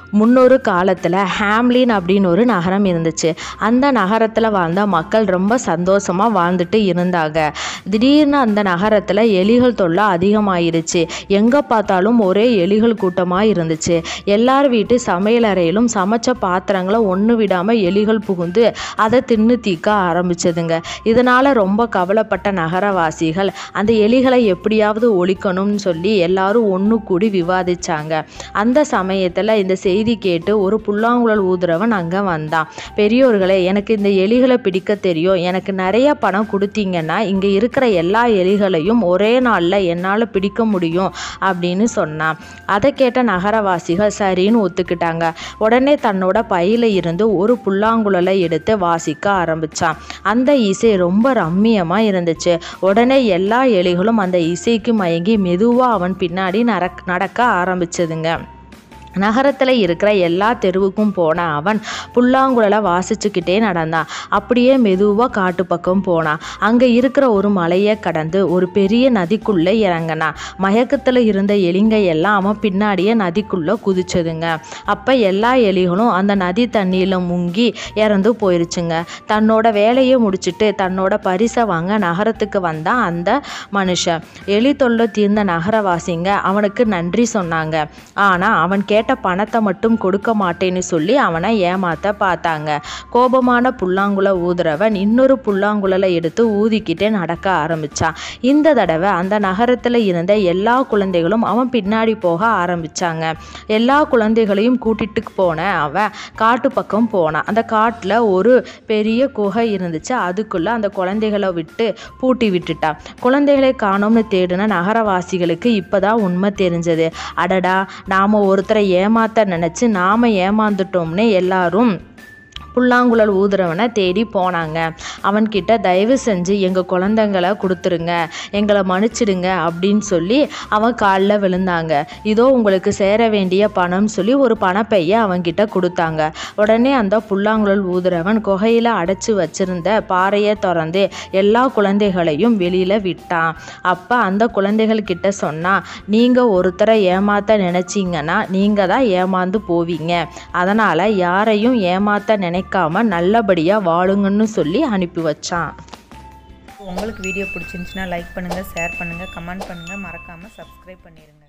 முன்னொரு காலத்தில் ஹேம்லின் அப்படின்னு ஒரு நகரம் இருந்துச்சு அந்த நகரத்தில் வாழ்ந்த மக்கள் ரொம்ப சந்தோஷமாக வாழ்ந்துட்டு இருந்தாங்க திடீர்னு அந்த நகரத்தில் எலிகள் தொல்லை அதிகமாயிருச்சு எங்கே பார்த்தாலும் ஒரே எலிகள் கூட்டமாக இருந்துச்சு எல்லார் வீட்டு சமையலறையிலும் சமைச்ச பாத்திரங்களை ஒன்று விடாமல் எலிகள் புகுந்து அதை தின்னு தீக்க ஆரம்பிச்சதுங்க இதனால் ரொம்ப கவலைப்பட்ட நகரவாசிகள் அந்த எலிகளை எப்படியாவது ஒழிக்கணும்னு சொல்லி எல்லாரும் ஒன்று கூடி விவாதிச்சாங்க அந்த சமயத்தில் இந்த செய்தி கேட்டு ஒரு புல்லாங்குழல் ஊதுறவன் அங்கே வந்தான் பெரியோர்களே எனக்கு இந்த எலிகளை பிடிக்க தெரியும் எனக்கு நிறைய பணம் கொடுத்தீங்கன்னா இங்கே இருக்கிற எல்லா எலிகளையும் ஒரே நாளில் என்னால் பிடிக்க முடியும் அப்படின்னு சொன்னான் அதை கேட்ட நகரவாசிகள் சரின்னு ஒத்துக்கிட்டாங்க உடனே தன்னோட பையில இருந்து ஒரு புல்லாங்குழலை எடுத்து வாசிக்க ஆரம்பிச்சான் அந்த இசை ரொம்ப ரம்மியமாக இருந்துச்சு உடனே எல்லா எலிகளும் அந்த இசைக்கு மயங்கி மெதுவாக அவன் பின்னாடி நடக் நடக்க ஆரம்பிச்சதுங்க நகரத்தில் இருக்கிற எல்லா தெருவுக்கும் போன அவன் புல்லாங்குழலை வாசிச்சுக்கிட்டே நடந்தான் அப்படியே மெதுவாக காட்டு பக்கம் போனான் அங்கே இருக்கிற ஒரு மலையை கடந்து ஒரு பெரிய நதிக்குள்ளே இறங்கினான் மயக்கத்தில் இருந்த எலிங்க எல்லாம் அவன் பின்னாடியே நதிக்குள்ளே குதிச்சதுங்க அப்போ எல்லா எலிகளும் அந்த நதி தண்ணியில் முங்கி இறந்து போயிருச்சுங்க தன்னோட வேலையை முடிச்சுட்டு தன்னோட பரிசை வாங்க நகரத்துக்கு வந்தான் அந்த மனுஷன் எலி தொல்லை தீர்ந்த நகரவாசிங்க அவனுக்கு நன்றி சொன்னாங்க ஆனால் அவன் கேட்ட பணத்தை மட்டும் கொடுக்க மாட்டேன்னு சொல்லி அவனை ஏமாத்த பார்த்தாங்க கோபமான புல்லாங்குழ ஊதுறவன் இன்னொரு புல்லாங்குழலை எடுத்து ஊதிக்கிட்டே நடக்க ஆரம்பிச்சான் இந்த தடவை அந்த நகரத்தில் இருந்த எல்லா குழந்தைகளும் அவன் பின்னாடி போக ஆரம்பிச்சாங்க எல்லா குழந்தைகளையும் கூட்டிட்டு போன அவன் காட்டு பக்கம் போனான் அந்த காட்டில் ஒரு பெரிய குகை இருந்துச்சு அதுக்குள்ள அந்த குழந்தைகளை விட்டு பூட்டி விட்டுட்டான் குழந்தைகளை காணோம்னு தேடின நகரவாசிகளுக்கு இப்பதான் உண்மை தெரிஞ்சது அடடா நாம ஒருத்தரை ஏமாத்த நினைச்சு நாம ஏமாந்துட்டோம்னு எல்லாரும் புல்லாங்குழல் ஊதுறவனை தேடி போனாங்க அவன்கிட்ட தயவு செஞ்சு எங்கள் குழந்தைங்களை கொடுத்துருங்க எங்களை மன்னிச்சிடுங்க அப்படின்னு சொல்லி அவன் காலில் விழுந்தாங்க இதோ உங்களுக்கு சேர வேண்டிய பணம் சொல்லி ஒரு பணப்பைய அவன்கிட்ட கொடுத்தாங்க உடனே அந்த புல்லாங்குழல் ஊதுறவன் குகையில் அடைச்சி வச்சிருந்த பாறையை திறந்து எல்லா குழந்தைகளையும் வெளியில் விட்டான் அப்போ அந்த குழந்தைகள் கிட்ட சொன்னா நீங்கள் ஒருத்தரை ஏமாத்த நினச்சிங்கன்னா நீங்கள் தான் ஏமாந்து போவீங்க அதனால் யாரையும் ஏமாத்த நினைக்காம நல்லபடியாக வாழுங்கன்னு சொல்லி அனுப்பி வச்சான் உங்களுக்கு வீடியோ பிடிச்சிருந்துச்சுன்னா லைக் பண்ணுங்கள் ஷேர் பண்ணுங்கள் கமெண்ட் பண்ணுங்கள் மறக்காமல் சப்ஸ்கிரைப் பண்ணிடுங்க